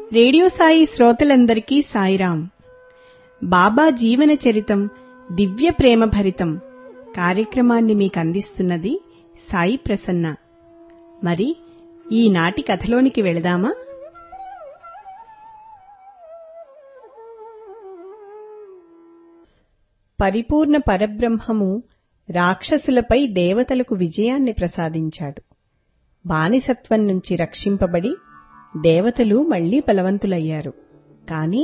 radio Sai శ్రోతలందరికీ సాయిరాం బాబా జీవన చరితం దివ్య ప్రేమ భరితం కార్యక్రమాన్ని మీకు అందిస్తున్నది సాయి ప్రసన్న మరి ఈనాటి కథలోనికి వెళదామా పరిపూర్ణ పరబ్రహ్మము రాక్షసులపై దేవతలకు విజయాన్ని ప్రసాదించాడు బానిసత్వం నుంచి రక్షింపబడి దేవతలు మళ్లీ బలవంతులయ్యారు కాని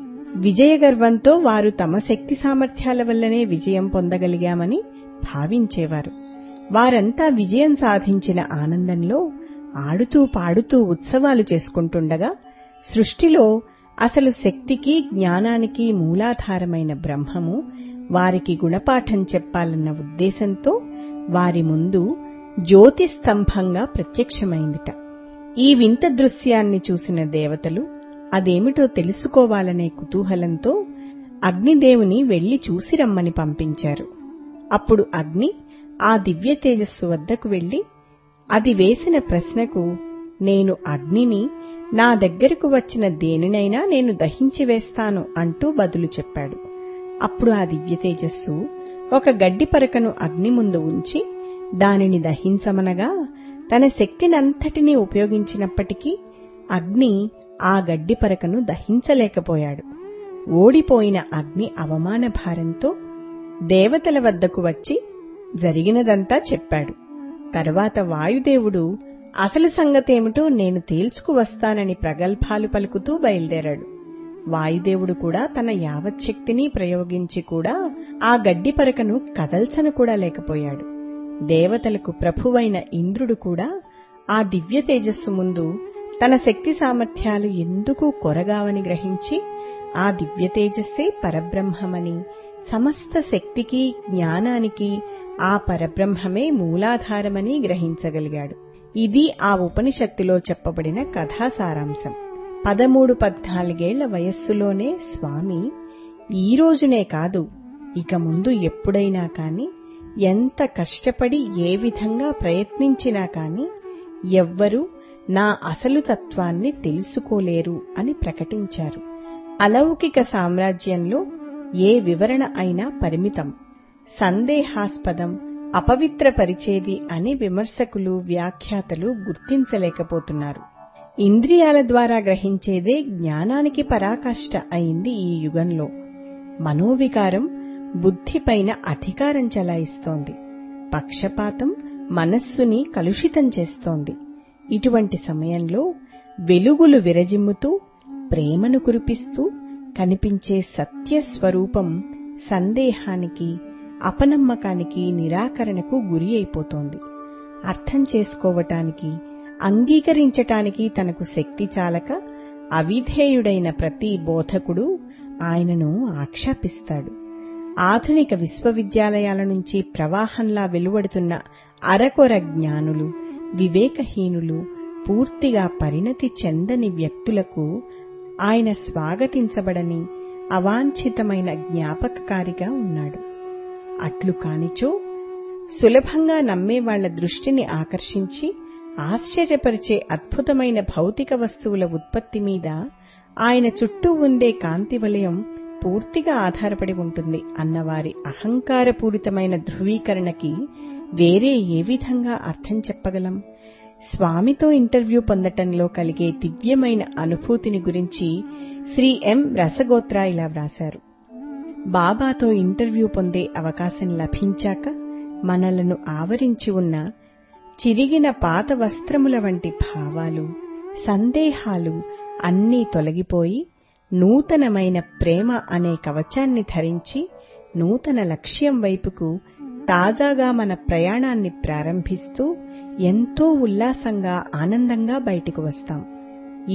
విజయగర్వంతో వారు తమ శక్తి సామర్థ్యాల వల్లనే విజయం పొందగలిగామని భావించేవారు వారంతా విజయం సాధించిన ఆనందంలో ఆడుతూ పాడుతూ ఉత్సవాలు చేసుకుంటుండగా సృష్టిలో అసలు శక్తికి జ్ఞానానికి మూలాధారమైన బ్రహ్మము వారికి గుణపాఠం చెప్పాలన్న ఉద్దేశంతో వారి ముందు జ్యోతి స్తంభంగా ప్రత్యక్షమైందిట ఈ వింత దృశ్యాన్ని చూసిన దేవతలు అదేమిటో తెలుసుకోవాలనే కుతూహలంతో అగ్నిదేవుని వెళ్లి చూసి రమ్మని పంపించారు అప్పుడు అగ్ని ఆ దివ్య తేజస్సు వద్దకు వెళ్లి అది వేసిన ప్రశ్నకు నేను అగ్నిని నా దగ్గరకు వచ్చిన దేనినైనా నేను దహించి వేస్తాను అంటూ బదులు చెప్పాడు అప్పుడు ఆ దివ్య తేజస్సు ఒక గడ్డి పరకను అగ్ని ముందు ఉంచి దానిని దహించమనగా తన శక్తినంతటినీ ఉపయోగించినప్పటికీ అగ్ని ఆ గడ్డి పరకను దహించలేకపోయాడు ఓడిపోయిన అగ్ని అవమాన భారంతో దేవతల వద్దకు వచ్చి జరిగినదంతా చెప్పాడు తర్వాత వాయుదేవుడు అసలు సంగతేమిటో నేను తేల్చుకు వస్తానని ప్రగల్భాలు పలుకుతూ బయలుదేరాడు వాయుదేవుడు కూడా తన యావచ్చక్తిని ప్రయోగించి కూడా ఆ గడ్డి పరకను కదల్చను కూడా లేకపోయాడు దేవతలకు ప్రభువైన ఇంద్రుడు కూడా ఆ దివ్య తేజస్సు ముందు తన శక్తి సామర్థ్యాలు ఎందుకు కొరగావని గ్రహించి ఆ దివ్య తేజస్సే పరబ్రహ్మమని సమస్త శక్తికి జ్ఞానానికి ఆ పరబ్రహ్మమే మూలాధారమని గ్రహించగలిగాడు ఇది ఆ ఉపనిషత్తులో చెప్పబడిన కథా సారాంశం పదమూడు పద్నాలుగేళ్ల వయస్సులోనే స్వామి ఈ రోజునే కాదు ఇక ముందు ఎప్పుడైనా కాని ఎంత కష్టపడి ఏ విధంగా ప్రయత్నించినా కాని ఎవ్వరూ నా అసలు తత్వాన్ని తెలుసుకోలేరు అని ప్రకటించారు అలౌకిక సామ్రాజ్యంలో ఏ వివరణ అయినా పరిమితం సందేహాస్పదం అపవిత్రపరిచేది అని విమర్శకులు వ్యాఖ్యాతలు గుర్తించలేకపోతున్నారు ఇంద్రియాల ద్వారా గ్రహించేదే జ్ఞానానికి పరాకాష్ట అయింది ఈ యుగంలో మనోవికారం బుద్ధిపైన అధికారం చలాయిస్తోంది పక్షపాతం మనస్సుని కలుషితం చేస్తోంది ఇటువంటి సమయంలో వెలుగులు విరజిమ్ముతూ ప్రేమను కురిపిస్తూ కనిపించే సత్యస్వరూపం సందేహానికి అపనమ్మకానికి నిరాకరణకు గురి అయిపోతోంది అర్థం చేసుకోవటానికి అంగీకరించటానికి తనకు శక్తి చాలక అవిధేయుడైన ప్రతి బోధకుడు ఆయనను ఆక్షేపిస్తాడు ఆధునిక విశ్వవిద్యాలయాల నుంచి ప్రవాహంలా వెలువడుతున్న అరకొర జ్ఞానులు వివేకహీనులు పూర్తిగా పరిణతి చెందని వ్యక్తులకు ఆయన స్వాగతించబడని అవాంఛితమైన జ్ఞాపకకారిగా ఉన్నాడు అట్లు కానిచో సులభంగా నమ్మే వాళ్ల దృష్టిని ఆకర్షించి ఆశ్చర్యపరిచే అద్భుతమైన భౌతిక వస్తువుల ఉత్పత్తి మీద ఆయన చుట్టూ ఉండే కాంతి వలయం పూర్తిగా ఆధారపడి ఉంటుంది అన్నవారి అహంకారపూరితమైన ధృవీకరణకి వేరే ఏ విధంగా అర్థం చెప్పగలం స్వామితో ఇంటర్వ్యూ పొందటంలో కలిగే దివ్యమైన అనుభూతిని గురించి శ్రీ ఎం రసగోత్రా ఇలా వ్రాశారు బాబాతో ఇంటర్వ్యూ పొందే అవకాశం లభించాక మనలను ఆవరించి ఉన్న చిరిగిన పాత వస్త్రముల వంటి భావాలు సందేహాలు అన్నీ తొలగిపోయి నూతనమైన ప్రేమ అనే కవచాన్ని ధరించి నూతన లక్ష్యం వైపుకు తాజాగా మన ప్రయాణాన్ని ప్రారంభిస్తూ ఎంతో ఉల్లాసంగా ఆనందంగా బయటికి వస్తాం